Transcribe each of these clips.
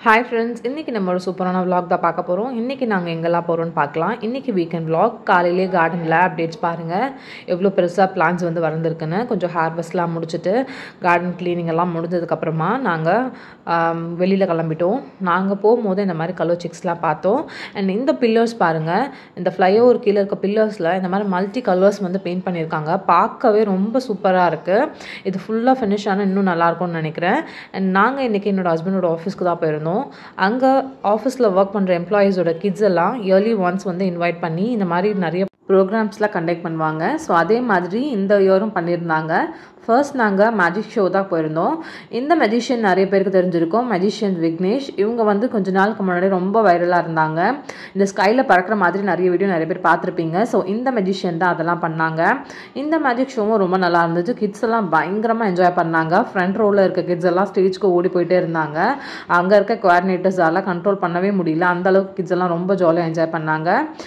hi friends இன்றைக்கி நம்ம ஒரு சூப்பரான vlog தான் பார்க்க போகிறோம் இன்றைக்கி நாங்கள் எங்கெல்லாம் போகிறோம்னு பார்க்கலாம் இன்றைக்கி வீக்கெண்ட் vlog காலையிலே கார்டனில் அப்டேட்ஸ் பாருங்கள் எவ்வளோ பெருசாக பிளான்ஸ் வந்து வளர்ந்துருக்குன்னு கொஞ்சம் ஹார்வெஸ்ட்லாம் முடிச்சுட்டு கார்டன் க்ளீனிங் எல்லாம் முடிஞ்சதுக்கப்புறமா நாங்கள் வெளியில் கிளம்பிட்டோம் நாங்கள் போகும்போது இந்த மாதிரி கலர் சிக்ஸ்லாம் பார்த்தோம் அண்ட் இந்த பில்லர்ஸ் பாருங்கள் இந்த ஃப்ளைஓவர் கீழே இருக்க பில்லர்ஸில் இந்த மாதிரி மல்டி கலர்ஸ் வந்து பெயிண்ட் பண்ணியிருக்காங்க பார்க்கவே ரொம்ப சூப்பராக இருக்குது இது ஃபுல்லாக ஃபினிஷ் ஆனால் இன்னும் நல்லாயிருக்கும்னு நினைக்கிறேன் அண்ட் நாங்கள் இன்றைக்கி என்னோட ஹஸ்பண்டோட ஆஃபீஸ்க்கு தான் போயிருந்தோம் அங்கே ஆஃபீஸில் ஒர்க் பண்ணுற எம்ப்ளாயீஸோட கிட்ஸ் எல்லாம் இயர்லி ஒன்ஸ் வந்து இன்வைட் பண்ணி இந்த மாதிரி நிறைய ப்ரோக்ராம்ஸ்லாம் கண்டக்ட் பண்ணுவாங்க ஸோ அதே மாதிரி இந்த இயரும் பண்ணியிருந்தாங்க ஃபர்ஸ்ட் நாங்கள் மேஜிக் ஷோ தான் போயிருந்தோம் இந்த மெஜிஷியன் நிறைய பேருக்கு தெரிஞ்சிருக்கும் மெஜிஷியன் விக்னேஷ் இவங்க வந்து கொஞ்ச நாளுக்கு முன்னாடி ரொம்ப வைரலாக இருந்தாங்க இந்த ஸ்கையில் பறக்கிற மாதிரி நிறைய வீடியோ நிறைய பேர் பார்த்துருப்பீங்க ஸோ இந்த மெஜிஷியன் தான் அதெல்லாம் பண்ணாங்க இந்த மேஜிக் ஷோவும் ரொம்ப நல்லா இருந்துச்சு கிட்ஸ் எல்லாம் பயங்கரமாக என்ஜாய் பண்ணாங்க ஃப்ரண்ட் ரோவில் இருக்க கிட்ஸ் எல்லாம் ஸ்டேஜ்க்கு ஓடி போயிட்டே இருந்தாங்க அங்கே இருக்க கோஆர்டினேட்டர்ஸால் கண்ட்ரோல் பண்ணவே முடியல அந்த அளவுக்கு கிட்ஸ் எல்லாம் ரொம்ப ஜாலியாக என்ஜாய் பண்ணாங்க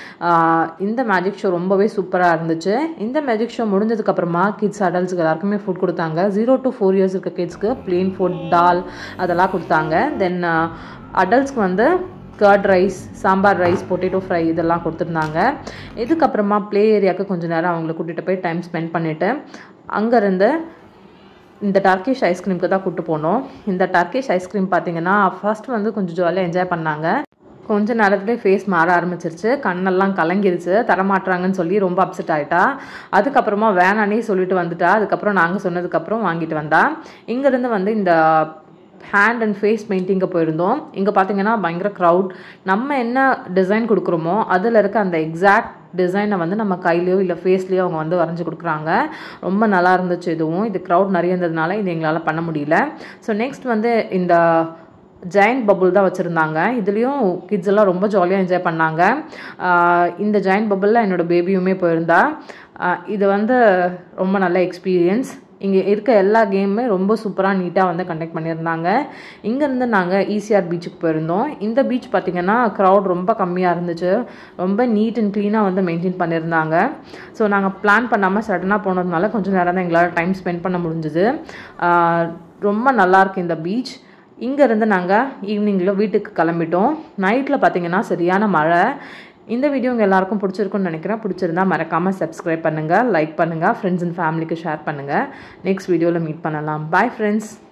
ஆஹ் இந்த மேஜிக் ஷோ ரொம்பவே சூப்பராக இருந்துச்சு இந்த மேஜிக் ஷோ முடிஞ்சதுக்கப்புறமா கிட்ஸ் அடல்ட்ஸ்க்கு எல்லாருக்குமே ஃபுட் கொடுத்தாங்க ஜீரோ டு ஃபோர் இயர்ஸ் இருக்க கிட்ஸ்க்கு ப்ளெயின் ஃபுட் டால் அதெல்லாம் கொடுத்தாங்க தென் அடல்ட்ஸ்க்கு வந்து curd rice sambar rice potato fry இதெல்லாம் கொடுத்துருந்தாங்க இதுக்கப்புறமா ப்ளே ஏரியாவுக்கு கொஞ்சம் நேரம் அவங்கள கூட்டிகிட்டு போய் டைம் ஸ்பெண்ட் பண்ணிவிட்டு அங்கேருந்து இந்த டர்க்கிஷ் ஐஸ்கிரீமுக்கு தான் கூப்பிட்டு போனோம் இந்த டர்க்கிஷ் ஐஸ்கிரீம் பார்த்தீங்கன்னா ஃபர்ஸ்ட் வந்து கொஞ்சம் ஜாலியாக என்ஜாய் பண்ணாங்க கொஞ்ச நேரத்துலேயே ஃபேஸ் மாற ஆரம்பிச்சிருச்சு கண்ணெல்லாம் கலங்கிருச்சு தரமாட்டுறாங்கன்னு சொல்லி ரொம்ப அப்செட் ஆகிட்டா அதுக்கப்புறமா வேணானே சொல்லிட்டு வந்துட்டா அதுக்கப்புறம் நாங்கள் சொன்னதுக்கப்புறம் வாங்கிட்டு வந்தா இங்கேருந்து வந்து இந்த ஹேண்ட் அண்ட் ஃபேஸ் பெயிண்டிங்கு போயிருந்தோம் இங்கே பார்த்தீங்கன்னா பயங்கர க்ரௌட் நம்ம என்ன டிசைன் கொடுக்குறோமோ அதில் இருக்க அந்த எக்ஸாக்ட் டிசைனை வந்து நம்ம கையிலையோ இல்லை ஃபேஸ்லேயோ அவங்க வந்து வரைஞ்சி கொடுக்குறாங்க ரொம்ப நல்லா இருந்துச்சு இதுவும் இது க்ரௌட் நிறைய இருந்ததுனால இது எங்களால் பண்ண முடியல ஸோ நெக்ஸ்ட் வந்து இந்த ஜெயண்ட் பபுள் தான் வச்சுருந்தாங்க இதுலேயும் கிட்ஸ் எல்லாம் ரொம்ப ஜாலியாக என்ஜாய் பண்ணாங்க ஆஹ் இந்த ஜெயண்ட் பபுளில் என்னோடய பேபியுமே போயிருந்தா ஆஹ் இது வந்து ரொம்ப நல்ல எக்ஸ்பீரியன்ஸ் இங்கே இருக்க எல்லா கேமுமே ரொம்ப சூப்பராக நீட்டாக வந்து கண்டக்ட் பண்ணியிருந்தாங்க இங்கேருந்து நாங்கள் ஈசிஆர் பீச்சுக்கு போயிருந்தோம் இந்த பீச் பார்த்திங்கன்னா க்ரௌட் ரொம்ப கம்மியாக இருந்துச்சு ரொம்ப நீட் அண்ட் க்ளீனாக வந்து மெயின்டைன் பண்ணியிருந்தாங்க ஸோ நாங்கள் பிளான் பண்ணாமல் சடனாக போனதுனால கொஞ்சம் நேரம் தான் எங்களால் டைம் ஸ்பெண்ட் பண்ண முடிஞ்சுது ஆஹ் ரொம்ப நல்லாயிருக்கு இந்த பீச் இங்கேருந்து நாங்கள் ஈவினிங்கில் வீட்டுக்கு கிளம்பிட்டோம் நைட்டில் பார்த்தீங்கன்னா சரியான மழை இந்த வீடியோ உங்கள் எல்லாருக்கும் பிடிச்சிருக்குன்னு நினைக்கிறேன் பிடிச்சிருந்தா மறக்காமல் சப்ஸ்கிரைப் பண்ணுங்கள் லைக் பண்ணுங்கள் ஃப்ரெண்ட்ஸ் அண்ட் ஃபேமிலிக்கு ஷேர் பண்ணுங்கள் நெக்ஸ்ட் வீடியோவில் மீட் பண்ணலாம் பாய் ஃப்ரெண்ட்ஸ்